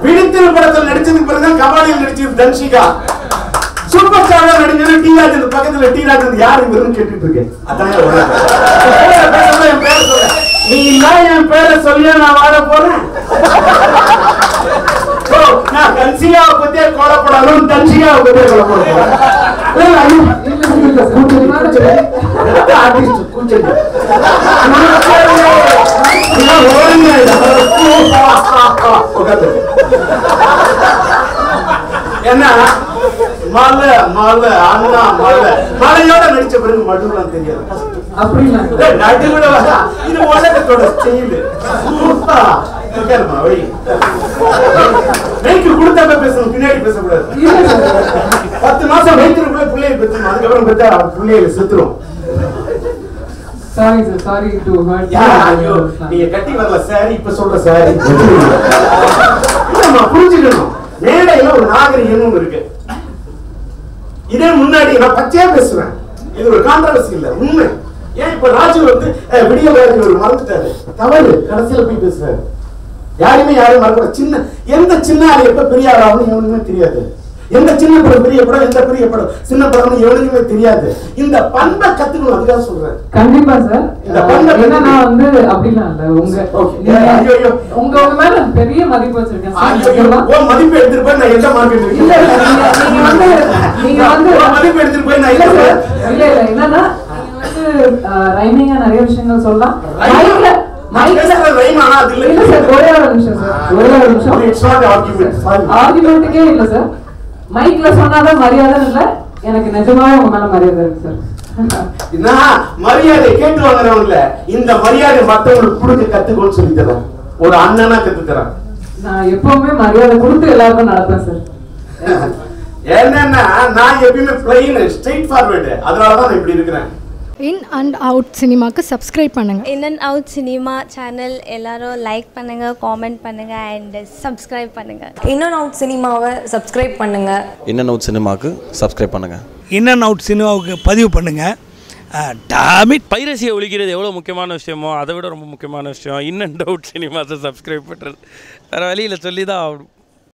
பிடித்திரு படத்தில் நடிச்சதுக்கு பிறகு கபாலியில் நடிச்சது தன்ஷிகா சூப்பர் ஸ்டாரா நடிச்சது டி ராஜன் பக்கத்துல டி ராஜன் யார் இவருன்னு கேட்டுட்டு இருக்கேன் அதான் என் பேரை சொல்ல நீ இல்ல என் பேரை சொல்லியா நான் வாழ போறேன் ஓ, நான் கன்சிகாவை பத்தியே கோலப்படாலும் தன்சிகாவை பத்தியே கோலப்பட ஆர்டிஸ்ட் கூச்சடி உட்காந்து என்ன மலை மலை அண்ணா மலை மலையோட நடிச்ச பிறகு மட்டும்லாம் தெரியாது அப்படிங்களா ஏய், நடுவுல வரா. இது உலகத்தோட ஸ்டைல் உட்காருமா வை மைக்கு கொடுத்தாப்ப பேசணும் பின்னாடி பேசக்கூடாது பத்து மாசம் வயிற்றுக்குள்ள பிள்ளைய பெற்றுணும் அதுக்கப்புறம் பெற்றா பிள்ளைகளை செத்துரும் sorry sir sorry to hurt ya, ஐயோ, நீங்க கட்டி வரல சாரி இப்ப சொல்ற சாரி இல்லம்மா புரிஞ்சுக்கணும் மேடையில ஒரு நாகரிகம்னு ஒண்ணு இருக்கு இதே முன்னாடி நான் பச்சையா பேசுவேன் இது ஒரு கான்ட்ரவர்சி இல்ல உண்மை ஏன் இப்ப ராஜு வந்து அஹ், விடியல் ஒரு மறந்துட்டாரு தவறு கடைசியில போய் பேசுறாரு யாருமே யாரும் மறக்கூட சின்ன எந்த சின்ன ஆள் எப்ப பெரிய ஆள் ஆகணும் எவனுக்குமே தெரியாது எந்த சின்ன படம் பெரிய படம் எந்த பெரிய படம் சின்ன படம் எவனுக்குமே தெரியாது இந்த பண்பை கத்துக்கணும் அதுக்காக சொல்றேன் கண்டிப்பா சார் இந்த பண்பை என்னன்னா வந்து அப்படிலாம் இல்ல உங்க Okay. நீங்க- ஐயோ, ஐயோ. உங்க உங்க மேல பெரிய மதிப்பு வச்சிருக்கேன் சார். ஐயோ, ஓகேவா? உன் மதிப்பு எடுத்துட்டு போய் நான் எந்த மார்க்கெட் இல்ல இல்ல நீங்க நீங்க வந்து நீங்க வந்து உன் மதிப்பு எடுத்துட்டு போய் நான் இல்ல எந்த சார் இல்ல இல்ல என்னன்னா நீங்க வந்து ரைமிங்கா நிறைய விஷயங்கள் சொல்லலாம் மைக்ல மைக்ல ரைம் ஆனா அது இல்ல சார் ஒரே ஒரு நிமிஷம் சார் ஒரே ஒரு நிமிஷம் இட்ஸ் நாட் ஆர்குமெண்ட் சாரி ஆர்குமெண்ட்டுக்கே இல்ல சார் மைக்ல சொன்னாதான் மரியாதை இல்ல எனக்கு நிஜமாவே உங்க மேல மரியாதை இருக்கு சார் நான் மரியாதை கேட்டு வாங்குறவன்ல இந்த மரியாதை மத்தவங்களுக்கு கொடுக்க கத்துக்கோன்னு சொல்லி தரேன் ஒரு அண்ணனா கத்து தரேன் நான் எப்பவுமே மரியாதை கொடுத்து எல்லாருக்கும் நடப்பேன் சார் என்னன்னா நான் எப்பயுமே பிளைன் ஸ்ட்ரெயிட் ஃபார்வர்டு அதனாலதான் நான் இப்படி இருக்கிறேன் இன் அண்ட் அவுட் சினிமாக்கு சப்ஸ்கிரைப் பண்ணுங்கள் in and out cinema channel எல்லாரும் லைக் பண்ணுங்க காமெண்ட் பண்ணுங்க அண்ட் சப்ஸ்கிரைப் பண்ணுங்க இன் அண்ட் அவுட் சினிமாவை சப்ஸ்கிரைப் பண்ணுங்கள் இன் அண்ட் அவுட் சினிமாவுக்கு சப்ஸ்கிரைப் பண்ணுங்கள் இன் அண்ட் அவுட் சினிமாவுக்கு பதிவு பண்ணுங்கள் டாமிட் பைரசியை ஒழிக்கிறது எவ்வளோ முக்கியமான விஷயமோ அதை விட ரொம்ப முக்கியமான விஷயம் இன் அண்ட் அவுட் சினிமாஸை சப்ஸ்கிரைப் பண்ணுறது வேறு வழியில் சொல்லி தான் ஆகணும்